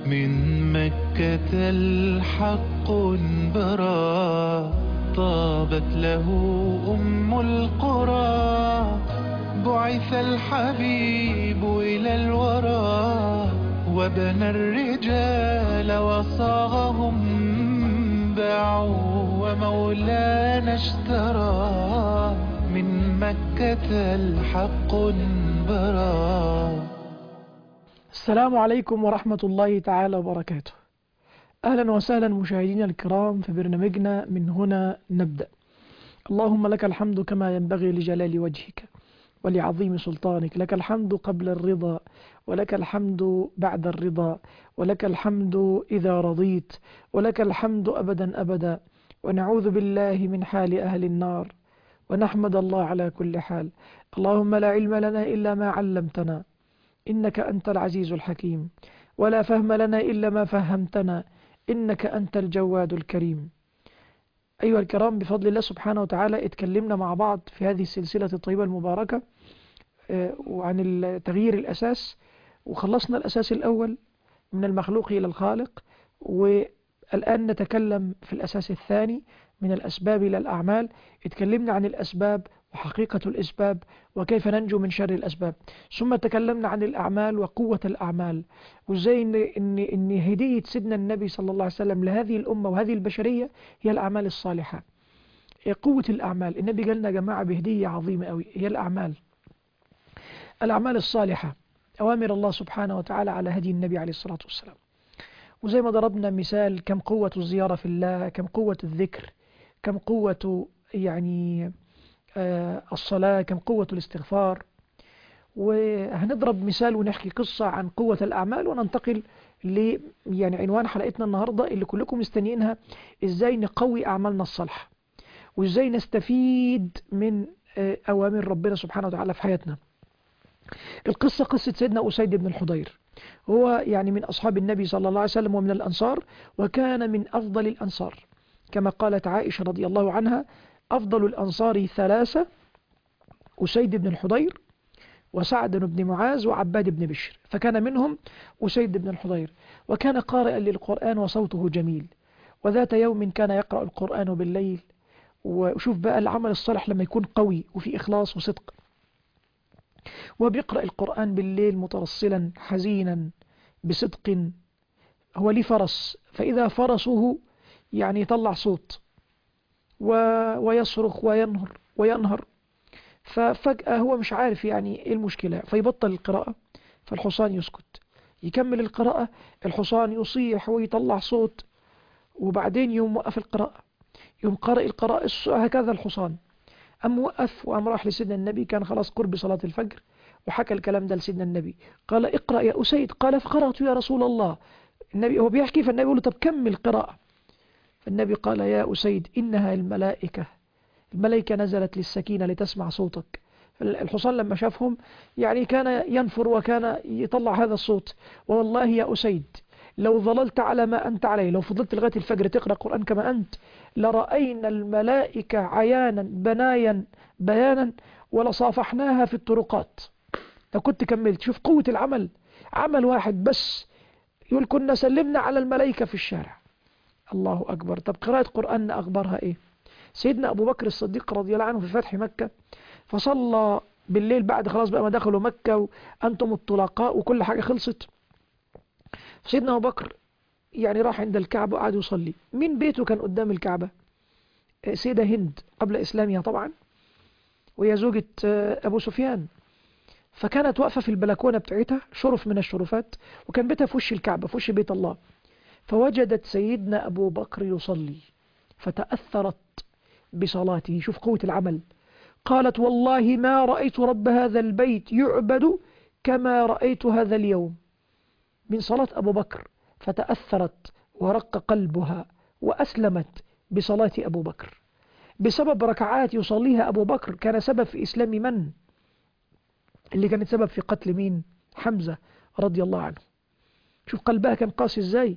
من مكة الحق برا طابت له أم القرى بعث الحبيب إلى الورى وبنى الرجال وصاغهم باعوا ومولانا اشترى من مكة الحق برا السلام عليكم ورحمة الله تعالى وبركاته أهلا وسهلا مشاهدينا الكرام في برنامجنا من هنا نبدأ اللهم لك الحمد كما ينبغي لجلال وجهك ولعظيم سلطانك لك الحمد قبل الرضا ولك الحمد بعد الرضا ولك الحمد إذا رضيت ولك الحمد أبدا أبدا ونعوذ بالله من حال أهل النار ونحمد الله على كل حال اللهم لا علم لنا إلا ما علمتنا إنك أنت العزيز الحكيم ولا فهم لنا إلا ما فهمتنا إنك أنت الجواد الكريم أيها الكرام بفضل الله سبحانه وتعالى اتكلمنا مع بعض في هذه السلسلة الطيبة المباركة وعن تغيير الأساس وخلصنا الأساس الأول من المخلوق إلى الخالق والآن نتكلم في الأساس الثاني من الأسباب إلى الأعمال اتكلمنا عن الأسباب وحقيقة الأسباب وكيف ننجو من شر الأسباب ثم تكلمنا عن الأعمال وقوة الأعمال وإزاي إن, إن, إن هدية سيدنا النبي صلى الله عليه وسلم لهذه الأمة وهذه البشرية هي الأعمال الصالحة هي قوة الأعمال النبي قالنا يا جماعة بهدية عظيمة أوي هي الأعمال الأعمال الصالحة أوامر الله سبحانه وتعالى على هدي النبي عليه الصلاة والسلام وزي ما ضربنا مثال كم قوة الزيارة في الله كم قوة الذكر كم قوة يعني الصلاة كم قوة الاستغفار وهنضرب مثال ونحكي قصة عن قوة الأعمال وننتقل ل يعني عنوان حلقتنا النهاردة اللي كلكم مستنيينها إزاي نقوي أعمالنا الصالحة وإزاي نستفيد من أوامر ربنا سبحانه وتعالى في حياتنا القصة قصة سيدنا أسيد بن الحضير هو يعني من أصحاب النبي صلى الله عليه وسلم ومن الأنصار وكان من أفضل الأنصار كما قالت عائشة رضي الله عنها أفضل الأنصار ثلاثة أسيد بن الحضير وسعد بن معاذ وعباد بن بشر فكان منهم أسيد بن الحضير وكان قارئا للقرآن وصوته جميل وذات يوم كان يقرأ القرآن بالليل وشوف بقى العمل الصالح لما يكون قوي وفي إخلاص وصدق وبيقرأ القرآن بالليل مترسلا حزينا بصدق هو ليه فرس فإذا فرسه يعني يطلع صوت و... ويصرخ وينهر وينهر ففجأة هو مش عارف يعني ايه المشكلة فيبطل القراءة فالحصان يسكت يكمل القراءة الحصان يصيح ويطلع صوت وبعدين يوم وقف القراءة يوم قرأ القراءة هكذا الحصان أم وقف وأم راح لسيدنا النبي كان خلاص قرب صلاة الفجر وحكى الكلام ده لسيدنا النبي قال اقرأ يا أسيد قال فقرأت يا رسول الله النبي هو بيحكي فالنبي يقول له طب كمل قراءة فالنبي قال يا أسيد إنها الملائكة الملائكة نزلت للسكينة لتسمع صوتك الحصان لما شافهم يعني كان ينفر وكان يطلع هذا الصوت والله يا أسيد لو ظللت على ما أنت عليه لو فضلت لغاية الفجر تقرأ قرآن كما أنت لرأينا الملائكة عيانا بنايا بيانا ولصافحناها في الطرقات لو كنت كملت شوف قوة العمل عمل واحد بس يقول كنا سلمنا على الملائكة في الشارع الله أكبر طب قراءة قرآن أخبارها إيه سيدنا أبو بكر الصديق رضي الله عنه في فتح مكة فصلى بالليل بعد خلاص بقى ما دخلوا مكة وأنتم الطلقاء وكل حاجة خلصت سيدنا أبو بكر يعني راح عند الكعبة وقعد يصلي مين بيته كان قدام الكعبة سيدة هند قبل إسلامها طبعا وهي زوجة أبو سفيان فكانت واقفة في البلكونة بتاعتها شرف من الشرفات وكان بيتها في وش الكعبة في وش بيت الله فوجدت سيدنا أبو بكر يصلي فتأثرت بصلاته شوف قوة العمل قالت والله ما رأيت رب هذا البيت يعبد كما رأيت هذا اليوم من صلاة أبو بكر فتأثرت ورق قلبها وأسلمت بصلاة أبو بكر بسبب ركعات يصليها أبو بكر كان سبب في إسلام من؟ اللي كانت سبب في قتل مين؟ حمزة رضي الله عنه شوف قلبها كان قاسي ازاي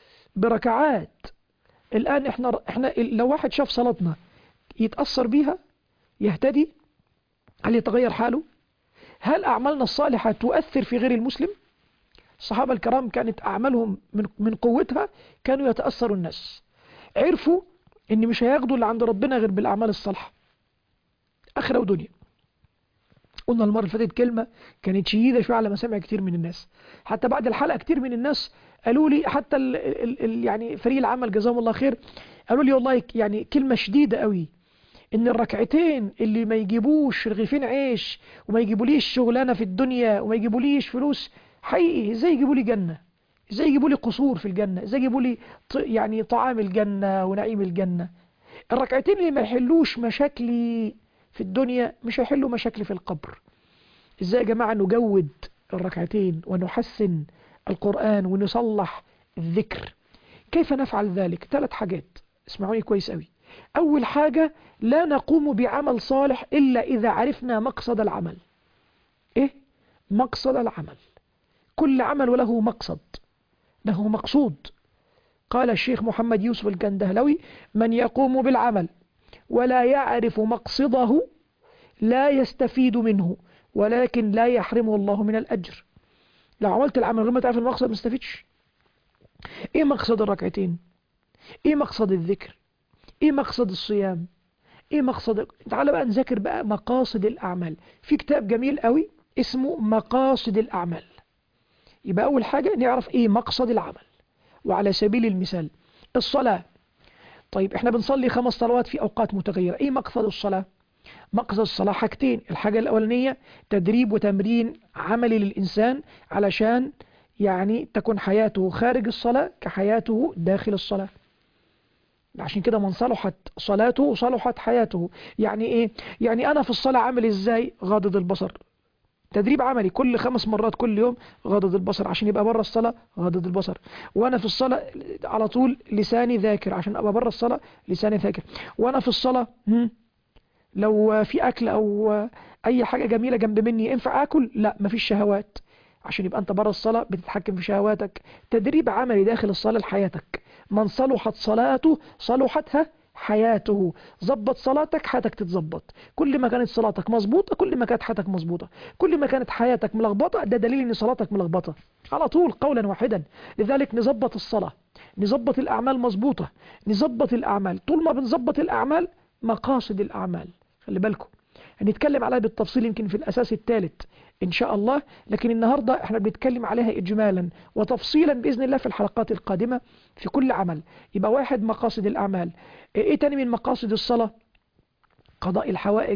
بركعات الآن احنا احنا لو واحد شاف صلاتنا يتأثر بيها يهتدي هل يتغير حاله هل أعمالنا الصالحة تؤثر في غير المسلم الصحابة الكرام كانت أعمالهم من, من قوتها كانوا يتأثروا الناس عرفوا إن مش هياخدوا اللي عند ربنا غير بالأعمال الصالحة آخرة ودنيا قلنا المرة اللي فاتت كلمة كانت شديدة شوية على مسامع كتير من الناس حتى بعد الحلقة كتير من الناس قالوا لي حتى ال ال ال يعني فريق العمل جزاهم الله خير قالوا لي والله يعني كلمة شديدة قوي ان الركعتين اللي ما يجيبوش رغيفين عيش وما يجيبوليش شغلانة في الدنيا وما يجيبوليش فلوس حقيقي ازاي يجيبوا لي جنة ازاي يجيبوا لي قصور في الجنة ازاي يجيبوا لي يعني طعام الجنة ونعيم الجنة الركعتين اللي ما يحلوش مشاكلي في الدنيا مش هيحلوا مشاكلي في القبر ازاي يا جماعة نجود الركعتين ونحسن القرآن ونصلح الذكر كيف نفعل ذلك ثلاث حاجات اسمعوني كويس قوي أول حاجة لا نقوم بعمل صالح إلا إذا عرفنا مقصد العمل إيه؟ مقصد العمل كل عمل وله مقصد له مقصود قال الشيخ محمد يوسف الكندهلوي من يقوم بالعمل ولا يعرف مقصده لا يستفيد منه ولكن لا يحرمه الله من الأجر لو عملت العمل غير ما تعرف المقصد ما استفيدش ايه مقصد الركعتين ايه مقصد الذكر ايه مقصد الصيام ايه مقصد تعال بقى نذاكر بقى مقاصد الاعمال في كتاب جميل قوي اسمه مقاصد الاعمال يبقى اول حاجة نعرف ايه مقصد العمل وعلى سبيل المثال الصلاة طيب احنا بنصلي خمس صلوات في اوقات متغيرة ايه مقصد الصلاة مقصد الصلاة حاجتين الحاجة الاولانية تدريب وتمرين عملي للانسان علشان يعني تكون حياته خارج الصلاة كحياته داخل الصلاة عشان كده من صلحت صلاته صلحت حياته يعني ايه يعني انا في الصلاة عامل ازاي غاضض البصر تدريب عملي كل خمس مرات كل يوم غاضض البصر عشان يبقى بره الصلاة غاضض البصر وانا في الصلاة على طول لساني ذاكر عشان ابقى بره الصلاة لساني ذاكر وانا في الصلاة هم لو في اكل او اي حاجة جميلة جنب مني ينفع اكل لا مفيش شهوات عشان يبقى انت بره الصلاة بتتحكم في شهواتك تدريب عملي داخل الصلاة لحياتك من صلحت صلاته صلحتها حياته ظبط صلاتك حياتك تتظبط كل ما كانت صلاتك مظبوطة كل ما كانت حياتك مظبوطة كل ما كانت حياتك ملخبطة ده دليل ان صلاتك ملخبطة على طول قولا واحدا لذلك نظبط الصلاة نظبط الأعمال مظبوطة نظبط الأعمال طول ما بنظبط الأعمال مقاصد الأعمال خلي بالكم هنتكلم عليها بالتفصيل يمكن في الأساس الثالث إن شاء الله لكن النهاردة احنا بنتكلم عليها إجمالا وتفصيلا بإذن الله في الحلقات القادمة في كل عمل يبقى واحد مقاصد الأعمال إيه تاني من مقاصد الصلاة قضاء الحوائج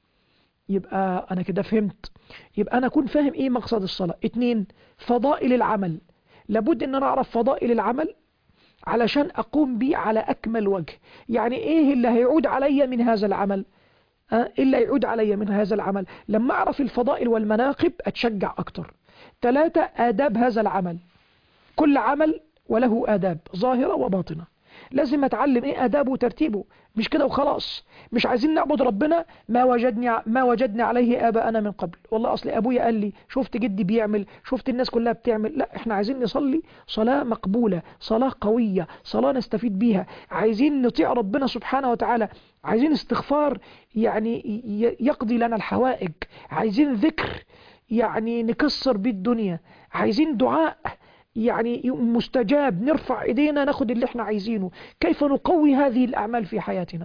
يبقى أنا كده فهمت يبقى أنا أكون فاهم إيه مقصد الصلاة اتنين فضائل العمل لابد أن أنا أعرف فضائل العمل علشان أقوم بيه على أكمل وجه يعني إيه اللي هيعود علي من هذا العمل إلا يعود علي من هذا العمل لما أعرف الفضائل والمناقب أتشجع أكتر ثلاثة آداب هذا العمل كل عمل وله آداب ظاهرة وباطنة لازم أتعلم إيه آدابه وترتيبه مش كده وخلاص مش عايزين نعبد ربنا ما وجدنا ما وجدنا عليه آباءنا من قبل والله أصل أبويا قال لي شفت جدي بيعمل شفت الناس كلها بتعمل لا إحنا عايزين نصلي صلاة مقبولة صلاة قوية صلاة نستفيد بيها عايزين نطيع ربنا سبحانه وتعالى عايزين استغفار يعني يقضي لنا الحوائج عايزين ذكر يعني نكسر بيه الدنيا عايزين دعاء يعني مستجاب نرفع ايدينا ناخد اللي احنا عايزينه كيف نقوي هذه الأعمال في حياتنا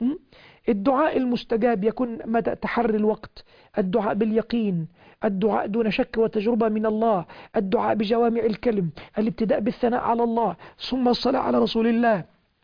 الدعاء المستجاب يكون مدى تحري الوقت الدعاء باليقين الدعاء دون شك وتجربة من الله الدعاء بجوامع الكلم الابتداء بالثناء على الله ثم الصلاة على رسول الله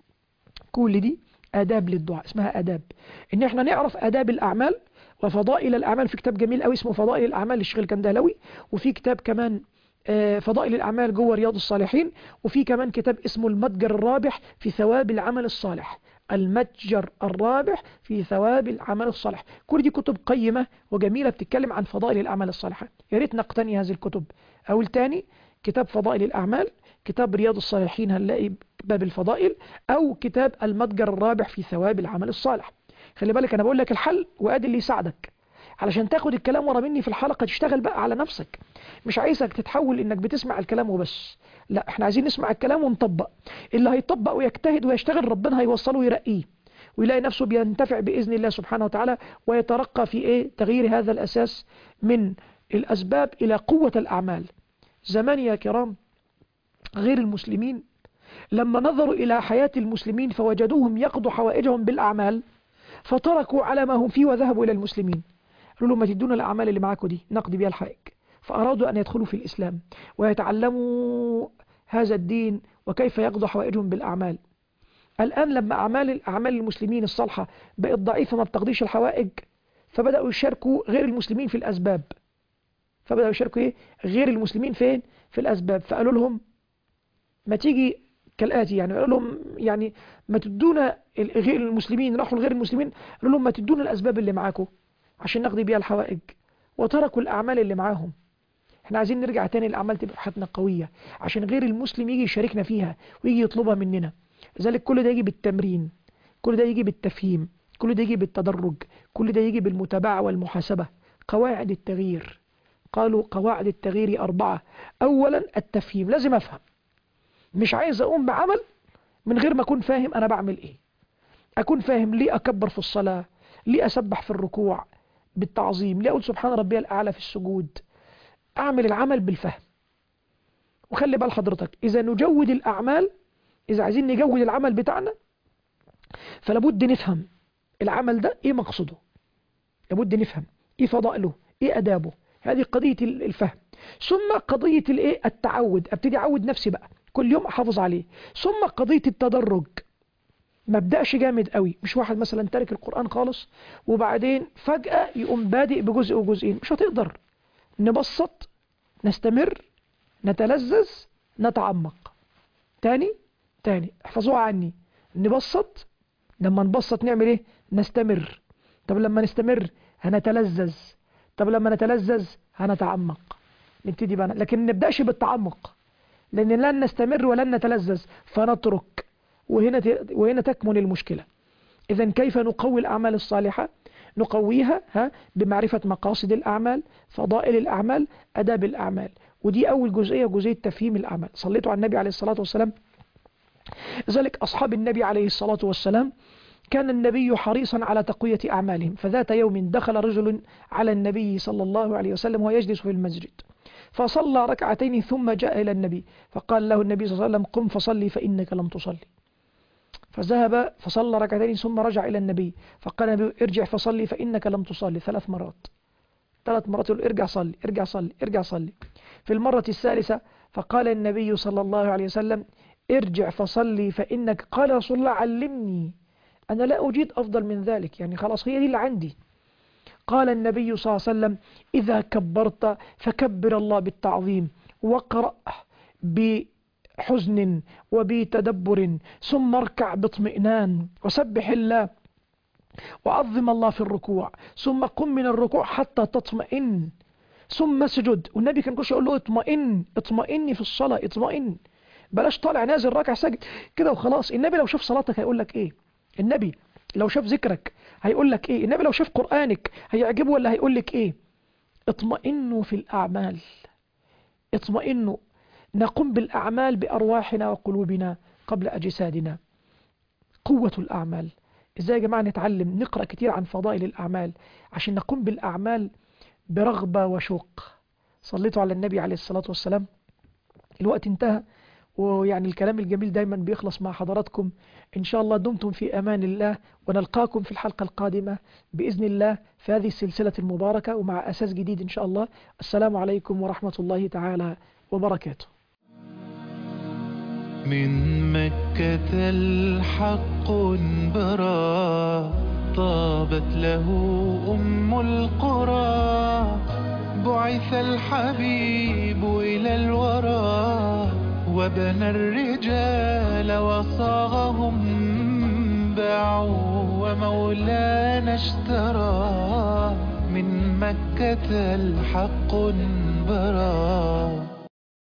كل دي آداب للدعاء اسمها آداب إن إحنا نعرف آداب الأعمال وفضائل الأعمال في كتاب جميل قوي اسمه فضائل الأعمال للشيخ الكندهلوي وفي كتاب كمان فضائل الأعمال جوه رياض الصالحين وفي كمان كتاب اسمه المتجر الرابح في ثواب العمل الصالح المتجر الرابح في ثواب العمل الصالح كل دي كتب قيمة وجميلة بتتكلم عن فضائل الأعمال الصالحة يا ريت نقتني هذه الكتب أو الثاني كتاب فضائل الأعمال كتاب رياض الصالحين هنلاقي باب الفضائل أو كتاب المتجر الرابح في ثواب العمل الصالح خلي بالك أنا بقول لك الحل وأدي اللي يساعدك علشان تاخد الكلام ورا مني في الحلقة تشتغل بقى على نفسك مش عايزك تتحول انك بتسمع الكلام وبس لا احنا عايزين نسمع الكلام ونطبق اللي هيطبق ويجتهد ويشتغل ربنا هيوصله ويرقيه ويلاقي نفسه بينتفع بإذن الله سبحانه وتعالى ويترقى في ايه تغيير هذا الأساس من الأسباب إلى قوة الأعمال زمان يا كرام غير المسلمين لما نظروا إلى حياة المسلمين فوجدوهم يقضوا حوائجهم بالأعمال فتركوا على ما هم فيه وذهبوا إلى المسلمين قالوا لهم ما تدونا الأعمال اللي معاكم دي نقضي بها الحائج فأرادوا أن يدخلوا في الإسلام ويتعلموا هذا الدين وكيف يقضوا حوائجهم بالأعمال الآن لما أعمال أعمال المسلمين الصالحة بقت ضعيفة ما بتقضيش الحوائج فبدأوا يشاركوا غير المسلمين في الأسباب فبدأوا يشاركوا إيه؟ غير المسلمين فين في الأسباب فقالوا لهم ما تيجي كالآتي يعني قالوا لهم يعني ما تدونا غير المسلمين راحوا لغير المسلمين قالوا لهم ما تدونا الأسباب اللي معاكم عشان نقضي بيها الحوائج وتركوا الأعمال اللي معاهم احنا عايزين نرجع تاني الأعمال تبقى في حياتنا قوية عشان غير المسلم يجي يشاركنا فيها ويجي يطلبها مننا لذلك كل ده يجي بالتمرين كل ده يجي بالتفهيم كل ده يجي بالتدرج كل ده يجي بالمتابعة والمحاسبة قواعد التغيير قالوا قواعد التغيير أربعة أولا التفهيم لازم أفهم مش عايز أقوم بعمل من غير ما أكون فاهم أنا بعمل إيه أكون فاهم ليه أكبر في الصلاة ليه أسبح في الركوع بالتعظيم ليه أقول سبحان ربي الأعلى في السجود أعمل العمل بالفهم وخلي بال حضرتك إذا نجود الأعمال إذا عايزين نجود العمل بتاعنا فلابد نفهم العمل ده إيه مقصده لابد نفهم إيه فضائله إيه أدابه هذه قضية الفهم ثم قضية الإيه التعود أبتدي أعود نفسي بقى كل يوم أحافظ عليه ثم قضية التدرج ما ابداش جامد قوي مش واحد مثلا تارك القرآن خالص وبعدين فجأة يقوم بادئ بجزء وجزئين مش هتقدر نبسط نستمر نتلذذ نتعمق تاني تاني احفظوها عني نبسط لما نبسط نعمل ايه نستمر طب لما نستمر هنتلذذ طب لما نتلذذ هنتعمق نبتدي بقى لكن نبداش بالتعمق لان لن نستمر ولن نتلذذ فنترك وهنا وهنا تكمن المشكلة إذا كيف نقوي الأعمال الصالحة نقويها ها بمعرفة مقاصد الأعمال فضائل الأعمال أداب الأعمال ودي أول جزئية جزئية تفهيم الأعمال صليتوا على النبي عليه الصلاة والسلام ذلك أصحاب النبي عليه الصلاة والسلام كان النبي حريصا على تقوية أعمالهم فذات يوم دخل رجل على النبي صلى الله عليه وسلم وهو يجلس في المسجد فصلى ركعتين ثم جاء إلى النبي فقال له النبي صلى الله عليه وسلم قم فصلي فإنك لم تصلي فذهب فصلى ركعتين ثم رجع إلى النبي فقال النبي ارجع فصلي فإنك لم تصلي ثلاث مرات ثلاث مرات يقول ارجع صلي ارجع صلي ارجع صلي في المرة الثالثة فقال النبي صلى الله عليه وسلم ارجع فصلي فإنك قال رسول الله علمني أنا لا أجيد أفضل من ذلك يعني خلاص هي دي اللي عندي قال النبي صلى الله عليه وسلم إذا كبرت فكبر الله بالتعظيم واقرأ بحزن وبتدبر ثم اركع باطمئنان وسبح الله وعظم الله في الركوع ثم قم من الركوع حتى تطمئن ثم اسجد والنبي كان كل يقول له اطمئن اطمئني في الصلاة اطمئن بلاش طالع نازل راكع ساجد كده وخلاص النبي لو شاف صلاتك هيقول لك ايه النبي لو شاف ذكرك هيقول لك ايه النبي لو شاف قرآنك هيعجبه ولا هيقول لك ايه اطمئنوا في الأعمال اطمئنوا نقوم بالأعمال بأرواحنا وقلوبنا قبل أجسادنا قوة الأعمال ازاي يا جماعة نتعلم نقرأ كتير عن فضائل الأعمال عشان نقوم بالأعمال برغبة وشوق صليتوا على النبي عليه الصلاة والسلام الوقت انتهى ويعني الكلام الجميل دايما بيخلص مع حضراتكم إن شاء الله دمتم في أمان الله ونلقاكم في الحلقة القادمة بإذن الله في هذه السلسلة المباركة ومع أساس جديد إن شاء الله السلام عليكم ورحمة الله تعالى وبركاته من مكة الحق برا طابت له أم القرى بعث الحبيب إلى الورى وبنى الرجال وصاغهم باعوا ومولانا اشترى من مكة الحق برا